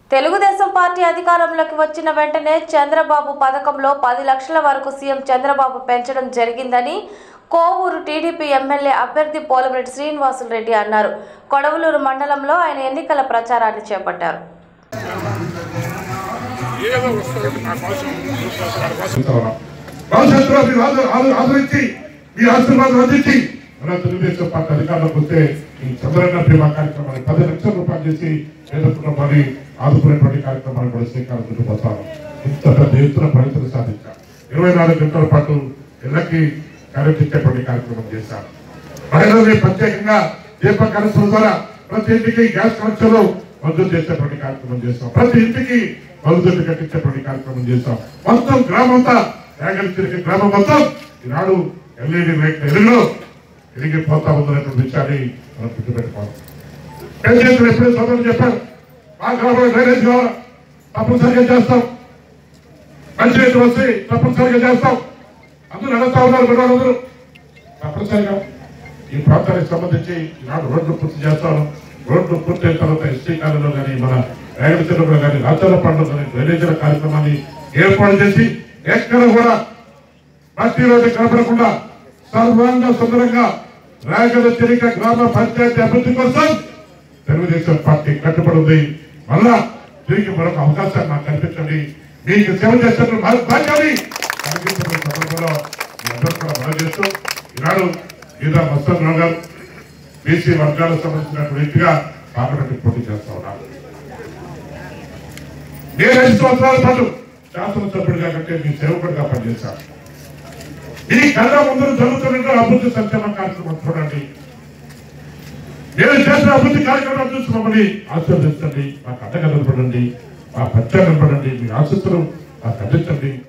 Telugu Desam party అధికారంలోకి వచ్చిన వెంటనే చంద్రబాబు పథకంలో పది లక్షల వరకు సీఎం చంద్రబాబు పెంచడం జరిగిందని కోవూరు టీడీపీ ఎమ్మెల్యే అభ్యర్థి పోలమరెడ్డి శ్రీనివాసులు రెడ్డి అన్నారు కొడవలూరు మండలంలో ఆయన ఎన్నికల ప్రచారాన్ని చేపట్టారు ఏదో వస్తుంది నా కోసం నా కోసం భవిష్యత్తులో మీరు ఆదర- ఆదర- ఆదరించి మీ ఆశీర్వాదం అందించి మన తెలుగుదేశం పార్టీ అధికారంలోకి వస్తే ఈ చంద్రన్న బీమా కార్యక్రమాన్ని పది లక్షల రూపాయలు చేసి పేద కుటుంబాన్ని ఆదుకునేటువంటి కార్యక్రమాన్ని కూడా శ్రీకారం చుట్టుపోతాను ఇంత పెద్ద ఎత్తున ఫలితాలు సాధించాం ఇరవై నాలుగు గంటల పాటు ఇళ్ళకి కరెంట్ ఇచ్చేటువంటి కార్యక్రమం చేశాం మహిళల్ని ప్రత్యేకంగా దీప కనెక్షన్ ద్వారా ప్రతి ఇంటికి గ్యాస్ కనెక్షన్లు మంజూరు చేసేటువంటి కార్యక్రమం చేస్తాం ప్రతి ఇంటికి మరుగుదొడ్డి కట్టించేటువంటి కార్యక్రమం చేస్తాం మొత్తం గ్రామం అంతా వేగలు తిరిగి గ్రామం మొత్తం ఈనాడు ఎల్ఈడి లైట్ ఎలుగులో ఎరిగిపోతా ఉందనేటువంటి విషయాన్ని మనం గుర్తుపెట్టుకోవాలి పెద్దలు ఎప్పుడే సోదరులు చెప్పారు మా గ్రామంలో డ్రైనేజ్ కావాలి తప్పనిసరిగా చేస్తాం మంచినీటి వస్తే తప్పనిసరిగా చేస్తాం అందరూ అడుగుతా ఉన్నారు అందరూ తప్పనిసరిగా ఈ ప్రాంతానికి సంబంధించి ఈనాడు రోడ్లు పూర్తి చేస్తాను రోడ్లు పూర్తయిన తర్వాత ఎస్టీ కాలంలో కానీ మన రేగడిలో కానీ రాజ్యాల పండుగ కానీ డ్రైనేజీల కార్యక్రమాన్ని ఏర్పాటు చేసి ఎక్కడ కూడా ప్రతి రోజు కనపడకుండా సర్వాంగ సుందరంగా రాగల తిరిగ గ్రామ పంచాయతీ అభివృద్ధి కోసం తెలుగుదేశం పార్టీ కట్టుబడి ఉంది మళ్ళా తిరిగి మరొక అవకాశాన్ని నాకు కల్పించండి మీకు సేవ చేస్తున్న భాగ్యాన్ని కల్పించిన సందర్భంలో మీ అందరూ కూడా మనం చేస్తూ ఈనాడు గీతా మస్తరావు గారు బీసీ వర్గాలకు సంబంధించినటువంటి వ్యక్తిగా పార్లమెంట్ పోటీ చేస్తా ఉన్నారు నేను ఐదు సంవత్సరాల పాటు శాసనసభ్యుడిగా కంటే మీ సేవకుడిగా పనిచేశాను ఈ కళ్ళ ముందు జరుగుతున్న అభివృద్ధి సంక్షేమ కార్యక్రమం చూడండి నేను చేసిన అభివృద్ధి కార్యక్రమాలు చూసి మమ్మల్ని ఆశీర్వదించండి మాకు అండగా నిలబడండి మా పచ్చ నిలబడండి మీ ఆశస్సులు మాకు అందించండి